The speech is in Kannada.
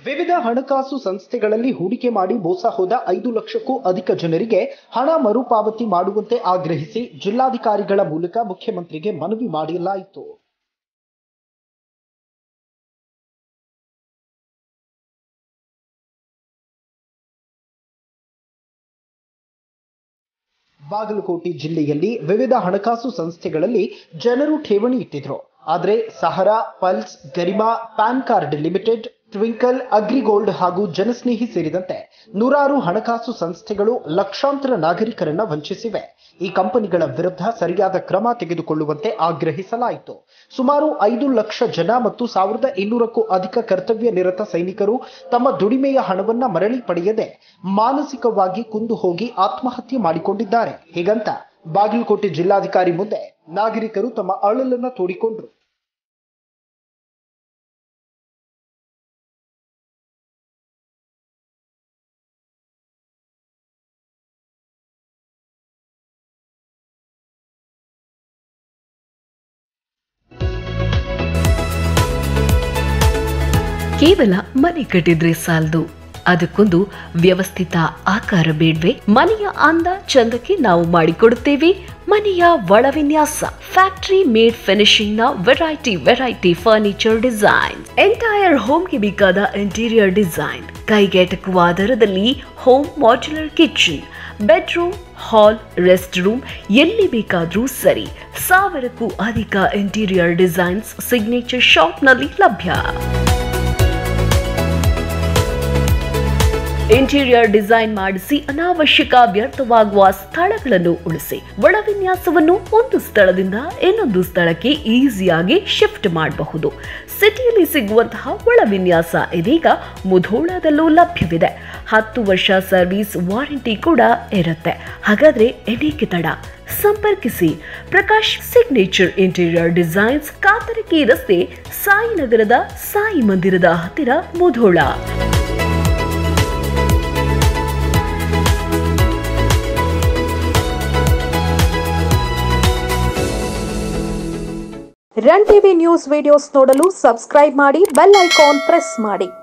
ವಿವಿಧ ಹಣಕಾಸು ಸಂಸ್ಥೆಗಳಲ್ಲಿ ಹೂಡಿಕೆ ಮಾಡಿ ಮೋಸ ಹೋದ ಐದು ಲಕ್ಷಕ್ಕೂ ಅಧಿಕ ಜನರಿಗೆ ಹಣ ಮರುಪಾವತಿ ಮಾಡುವಂತೆ ಆಗ್ರಹಿಸಿ ಜಿಲ್ಲಾಧಿಕಾರಿಗಳ ಮೂಲಕ ಮುಖ್ಯಮಂತ್ರಿಗೆ ಮನವಿ ಮಾಡಲಾಯಿತು ಬಾಗಲಕೋಟೆ ಜಿಲ್ಲೆಯಲ್ಲಿ ವಿವಿಧ ಹಣಕಾಸು ಸಂಸ್ಥೆಗಳಲ್ಲಿ ಜನರು ಠೇವಣಿ ಇಟ್ಟಿದ್ರು ಆದರೆ ಸಹರಾ ಪಲ್ಸ್ Garima PAN card limited twinkle AgriGold ಹಾಗೂ ಜನಸ್ನೇಹಿ ಸೇರಿದಂತೆ ನೂರಾರು ಹಣಕಾಸು ಸಂಸ್ಥೆಗಳು ಲಕ್ಷಾಂತರ ನಾಗರಿಕರನ್ನ ವಂಚಿಸಿವೆ ಈ ಕಂಪನಿಗಳ ವಿರುದ್ಧ ಸರಿಯಾದ ಕ್ರಮ ತೆಗೆದುಕೊಳ್ಳುವಂತೆ ಆಗ್ರಹಿಸಲಾಯಿತು ಸುಮಾರು ಐದು ಲಕ್ಷ ಜನ ಮತ್ತು ಸಾವಿರದ ಇನ್ನೂರಕ್ಕೂ ಅಧಿಕ ಕರ್ತವ್ಯ ನಿರತ ಸೈನಿಕರು ತಮ್ಮ ದುಡಿಮೆಯ ಹಣವನ್ನ ಮರಳಿ ಪಡೆಯದೆ ಮಾನಸಿಕವಾಗಿ ಕುಂದು ಹೋಗಿ ಆತ್ಮಹತ್ಯೆ ಮಾಡಿಕೊಂಡಿದ್ದಾರೆ ಹೀಗಂತ ಬಾಗಲಕೋಟೆ ಜಿಲ್ಲಾಧಿಕಾರಿ ಮುಂದೆ ನಾಗರಿಕರು ತಮ್ಮ ಅಳಲನ್ನ ತೋಡಿಕೊಂಡ್ರು ಕೇವಲ ಮನೆ ಕಟ್ಟಿದ್ರೆ ಸಾಲದು ಅದಕ್ಕೊಂದು ವ್ಯವಸ್ಥಿತ ಆಕಾರ ಬೇಡ್ವೆ ಮನೆಯ ಅಂದ ಚಂದಕ್ಕೆ ನಾವು ಮಾಡಿಕೊಡುತ್ತೇವೆ ಮನೆಯ ಒಳವಿನ್ಯಾಸ ಫ್ಯಾಕ್ಟರಿ ಮೇಡ್ ಫಿನಿಶಿಂಗ್ ನ variety variety furniture design entire ಹೋಮ್ಗೆ ಬೇಕಾದ ಇಂಟೀರಿಯರ್ ಡಿಸೈನ್ ಕೈಗೆಟಕುವ ದರದಲ್ಲಿ home modular kitchen bedroom hall rest room ಎಲ್ಲಿ ಬೇಕಾದರೂ ಸರಿ ಸಾವಿರಕ್ಕೂ ಅಧಿಕ ಇಂಟೀರಿಯರ್ ಡಿಸೈನ್ಸ್ ಸಿಗ್ನೇಚರ್ ಶಾಪ್ನಲ್ಲಿ ಲಭ್ಯ ಇಂಟೀರಿಯರ್ ಡಿಸೈನ್ ಮಾಡಿಸಿ ಅನಾವಶ್ಯಕ ವ್ಯರ್ಥವಾಗುವ ಸ್ಥಳಗಳನ್ನು ಉಳಿಸಿ ಒಳವಿನ್ಯಾಸವನ್ನು ಒಂದು ಸ್ಥಳದಿಂದ ಇನ್ನೊಂದು ಸ್ಥಳಕ್ಕೆ ಈಸಿಯಾಗಿ ಶಿಫ್ಟ್ ಮಾಡಬಹುದು ಸಿಟಿಯಲ್ಲಿ ಸಿಗುವಂತಹ ಒಳವಿನ್ಯಾಸ ಇದೀಗ ಮುಧೋಳದಲ್ಲೂ ಲಭ್ಯವಿದೆ ಹತ್ತು ವರ್ಷ ಸರ್ವಿಸ್ ವಾರಂಟಿ ಕೂಡ ಇರುತ್ತೆ ಹಾಗಾದ್ರೆ ಎಡೀಕೆ ತಡ ಸಂಪರ್ಕಿಸಿ Prakash signature interior designs Katarki ರಸ್ತೆ ಸಾಯಿನಗರದ ಸಾಯಿ ಮಂದಿರದ ಹತ್ತಿರ Mudhol run TV news videos ನೋಡಲು ಸಬ್ಸ್ಕ್ರೈಬ್ ಮಾಡಿ ಬೆಲ್ ಐಕಾನ್ ಪ್ರೆಸ್ ಮಾಡಿ